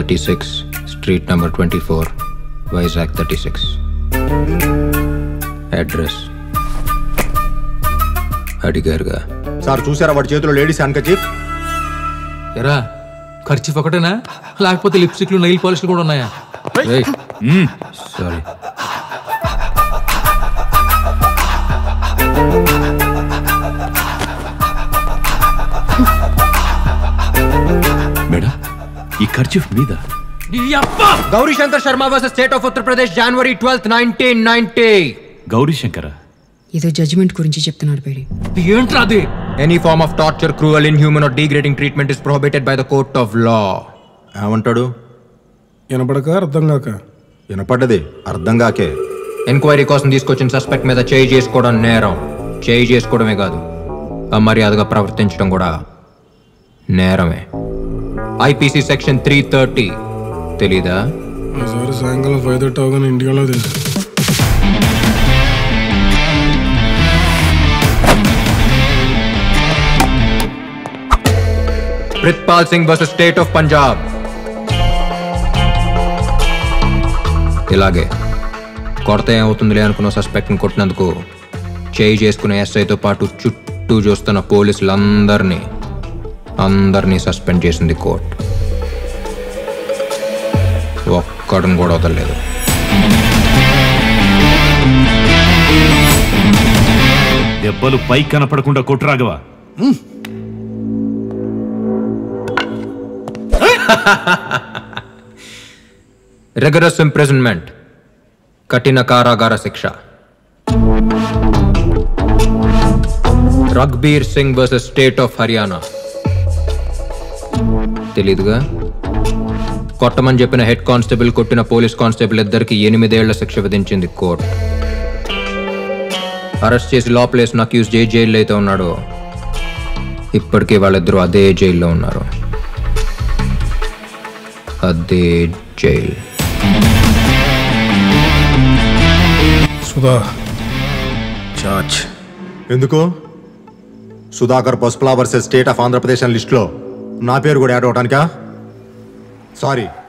thirty six street number twenty four Vizag thirty six address అడిగారుగా sir చూసారా వాడి చేతిలో లేడీస్ హ్యాండ్ ఎరా ఖర్చు ఒకటేనా లేకపోతే లిప్స్టిక్లు నెయిల్ పాలిష్లు కూడా ఉన్నాయా సారీ మేడం ఈ ఖర్చు మీద Gauri Shankar Sharma versus state of Uttar Pradesh January twelfth nineteen ninety Gauri Shankara ఏదో జడ్జిమెంట్ గురించి చెప్తున్నాడు పేడి ఏంట్రా అది any form of torture cruel inhuman or degrading treatment is prohibited by the court of law ఏమంటాడు వినపడక అర్థం కాక వినపడ్డది అర్థం కాకే ఎంక్వైరీ కోసం తీసుకొచ్చిన సస్పెక్ట్ మీద చేయి చేసుకోవడం నేరం చేయి చేసుకోవడమే కాదు అమర్యాదగా ప్రవర్తించడం కూడా నేరమే ఐపీసీ సెక్షన్ త్రీ థర్టీ తెలీదా ఈసారి సాయంకాలం ఫైవ్ థర్టీ అవగానే ఇంటికి తెలుసు Pritpal Singh versus state of Punjab ఇలాగే కొరత ఏమవుతుందిలే అనుకున్న సస్పెక్ట్ని కొట్టినందుకు చేయి చేసుకునే ఎస్ఐతో పాటు చుట్టూ చూస్తున్న పోలీసులందరినీ అందరినీ సస్పెండ్ చేసింది కోర్టు ఒక్కడిని కూడా వదలలేదు దెబ్బలు పై కనపడకుండా కొట్టురాగవా రెగరస్ ఇంప్రిజన్మెంట్ కఠిన కారాగార శిక్ష Raghbir Singh versus state of Haryana తెలీదుగా కొట్టమని చెప్పిన హెడ్ కానిస్టేబుల్ కొట్టిన పోలీస్ కానిస్టేబుల్ ఇద్దరికి ఎనిమిదేళ్ల శిక్ష విధించింది కోర్టు అరెస్ట్ చేసి లోపలేసిన అక్యూజ్ జై జైల్లో అయితే ఉన్నాడో ఇప్పటికీ వాళ్ళిద్దరూ అదే జైల్లో ఉన్నారు అదే జైల్ సుధా చాచ్ ఎందుకు Sudhakar Pasupula versus state of Andhra Pradesh అని లిస్టులో నా పేరు కూడా యాడ్ అవటానికా సారీ